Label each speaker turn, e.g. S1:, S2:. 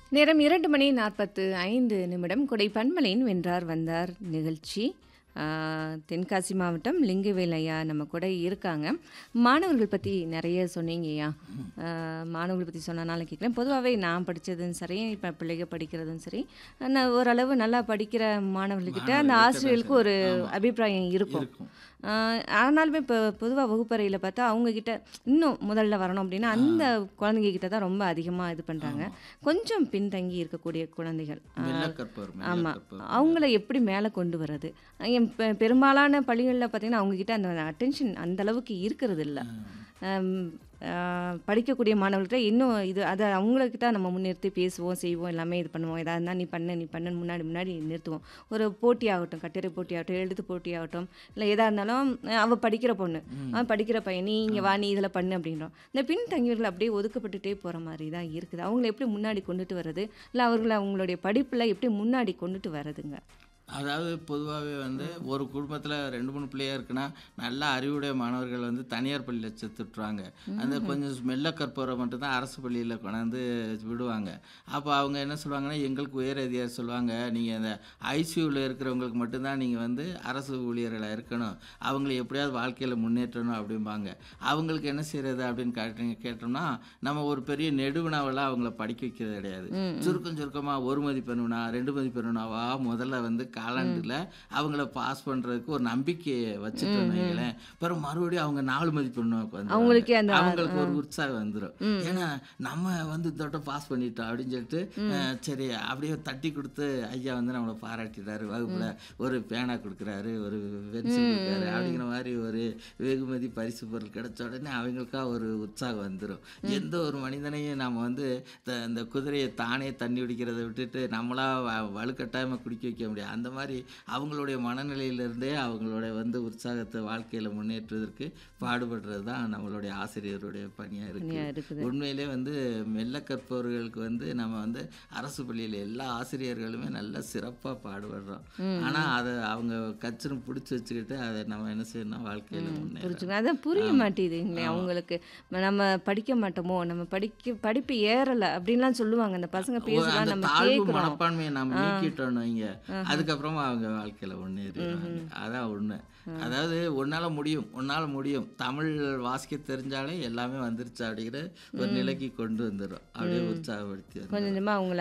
S1: நேரம் இரண்டு மணி நாற்பத்து ஐந்து நிமிடம் கொடை பன்மலையின் வென்றார் வந்தார் நிகழ்ச்சி ஆ, தென்காசி மாவட்டம் லிங்கவேல் ஐயா நம்ம கூட இருக்காங்க மாணவர்கள் பற்றி நிறைய சொன்னீங்கய்யா ஆ, மாணவர்கள் பற்றி சொன்னனால கேட்குறேன் பொதுவாகவே நான் படித்ததும் சரி இப்போ பிள்ளைங்க படிக்கிறதும் சரி நான் ஓரளவு நல்லா படிக்கிற மாணவர்கள்கிட்ட அந்த ஆசிரியர்களுக்கு ஒரு அபிப்பிராயம் இருக்கும்
S2: இருக்கும்
S1: ஆ, ஆனாலுமே இப்போ பொதுவாக வகுப்பறையில் பார்த்தா அவங்கக்கிட்ட இன்னும் முதல்ல வரணும் அப்படின்னா அந்த குழந்தைங்க கிட்ட தான் ரொம்ப அதிகமாக இது பண்ணுறாங்க கொஞ்சம் பின்தங்கி இருக்கக்கூடிய குழந்தைகள் ஆ,
S2: மெல்லக்கற்பர்
S1: ஆமாம்
S2: மெல்லக்கற்பர்
S1: அவங்கள எப்படி மேலே கொண்டு வர்றது என் பெ- பெரும்பாலான பள்ளிகளில் பார்த்தீங்கன்னா அவங்கக்கிட்ட அந்த அட்டென்ஷன் அந்த அளவுக்கு இருக்கிறது இல்லை படிக்கக்கூடிய மாணவர்கள்ட்ட இன்னும் இது அதை அவங்களுக்கு தான் நம்ம முன்னிறுத்தி பேசுவோம் செய்வோம் எல்லாமே இது பண்ணுவோம் எதாக இருந்தால் நீ பண்ணு நீ பண்ணுன்னு முன்னாடி முன்னாடி நிறுத்துவோம் ஒரு போட்டி ஆகட்டும் கட்டுரை போட்டி ஆகட்டும் எழுத்து போட்டி ஆகட்டும் இல்லை எதாக இருந்தாலும் அஹ் அவ படிக்கிற பொண்ணு அவன் படிக்கிற பையன் நீ இங்கே வா நீ இதில் பண்ணு அப்படின்றோம் இந்த பின்தங்கியவர்கள் அப்படியே ஒதுக்கப்பட்டுட்டே போகிற மாதிரி தான் இருக்குது அவங்கள எப்படி முன்னாடி கொண்டுட்டு வர்றது இல்லை அவர்களை அவங்களுடைய படிப்பில் எப்படி முன்னாடி கொண்டுட்டு வர்றதுங்க
S2: அதாவது பொதுவாகவே வந்து ஒரு குடும்பத்தில் ரெண்டு மூணு பிள்ளையா இருக்குன்னா நல்ல அறிவுடைய மாணவர்கள் வந்து தனியார் பள்ளியில் சேர்த்துட்ருவாங்க அந்த கொஞ்சம் மெல்ல கற்பவரை மட்டும்தான் அரசு பள்ளியில் கொண்டாந்து விடுவாங்க அப்போ அவங்க என்ன சொல்லுவாங்கன்னா எங்களுக்கு உயர் அதிகாரி சொல்லுவாங்க நீங்கள் அந்த ஐசியூவில் இருக்கிறவங்களுக்கு மட்டும்தான் நீங்கள் வந்து அரசு ஊழியர்களாக இருக்கணும் அவங்கள எப்படியாவது வாழ்க்கையில் முன்னேற்றணும் அப்படிம்பாங்க அவங்களுக்கு என்ன செய்கிறது அப்படின்னு கேட்டு கேட்டோம்னா நம்ம ஒரு பெரிய நெடுவினாவெல்லாம் அவங்கள படிக்க வைக்கிறது கிடையாது சுருக்கம் சுருக்கமாக ஒரு மதிப்பெண் வினா ரெண்டு மதிப்பெண் வினாவா முதல்ல வந்து காலாண்டில் அவங்கள பாஸ் பண்ணுறதுக்கு ஒரு நம்பிக்கையை வச்சுட்டோம் வைங்களேன் பிறகு மறுபடியும் அவங்க நாலு மதிப்பெண் வந்து
S1: அவங்களுக்கே அந்த
S2: அவங்களுக்கு ஒரு உற்சாகம் வந்துடும் ஏன்னா நம்ம வந்து இதோட பாஸ் பண்ணிட்டோம் அப்படின்னு சொல்லிட்டு அஹ், சரி அப்படியே தட்டி கொடுத்து ஐயா வந்து நம்மளை பாராட்டிட்டாரு வகுப்புல ஒரு பேனா கொடுக்குறாரு ஒரு பென்சில் கொடுக்குறாரு அப்படிங்கிற மாதிரி ஒரு வெகுமதி பரிசு பொருள் கிடைச்ச உடனே அவங்களுக்கா ஒரு உற்சாகம் வந்துடும் எந்த ஒரு மனிதனையும் நம்ம வந்து த- இந்த குதிரையை தானே தண்ணி குடிக்கிறதை விட்டுட்டு நம்மளா வ- வலுக்கட்டாயமாக குடிக்க வைக்க முடியாது அந்த மாதிரி அவங்களுடைய மனநிலையிலிருந்தே அவங்களோட வந்து உற்சாகத்தை வாழ்க்கையில் முன்னேற்றுவதற்கு பாடுபடுறது தான் நம்மளுடைய ஆசிரியருடைய பணியாக
S1: பணியா
S2: இருக்குது
S1: இருக்குது.
S2: உண்மையிலே வந்து மெல்ல கற்பவர்களுக்கு வந்து நம்ம வந்து அரசு பள்ளியில் எல்லா ஆசிரியர்களுமே நல்ல சிறப்பாக பாடுபடுறோம் ஆனால் அதை அவங்க கச்சுன்னு பிடிச்சி வச்சுக்கிட்டு அதை நம்ம என்ன செய்யணும் வாழ்க்கையில் முன்னேற
S1: புரிஞ்சுங்க அதான் புரிய மாட்டேங்குதுங்களே அவங்களுக்கு நம்ம படிக்க மாட்டோமோ நம்ம படிக்க படிப்பு ஏறலை அப்படின்லாம் சொல்லுவாங்க அந்த பசங்க பேசலாம்
S2: அந்த
S1: நம்ம
S2: தாழ்வு
S1: கேட்குறோம்
S2: மனப்பான்மையை நம்ம நீக்கிட்டோம் வைங்க அதுக்கப்புறமா அவங்க வாழ்க்கையில முன்னேறிடுவாங்க அதான் உண்மை அதாவது உன்னால முடியும் உன்னால முடியும் தமிழ் வாசிக்க தெரிஞ்சாலே எல்லாமே வந்துருச்சு அப்படிங்கிற ஒரு நிலைக்கு கொண்டு வந்துடும் அப்படியே உற்சாகப்படுத்தி வந்துரும்.
S1: கொஞ்சம் கொஞ்சமாக அவங்கள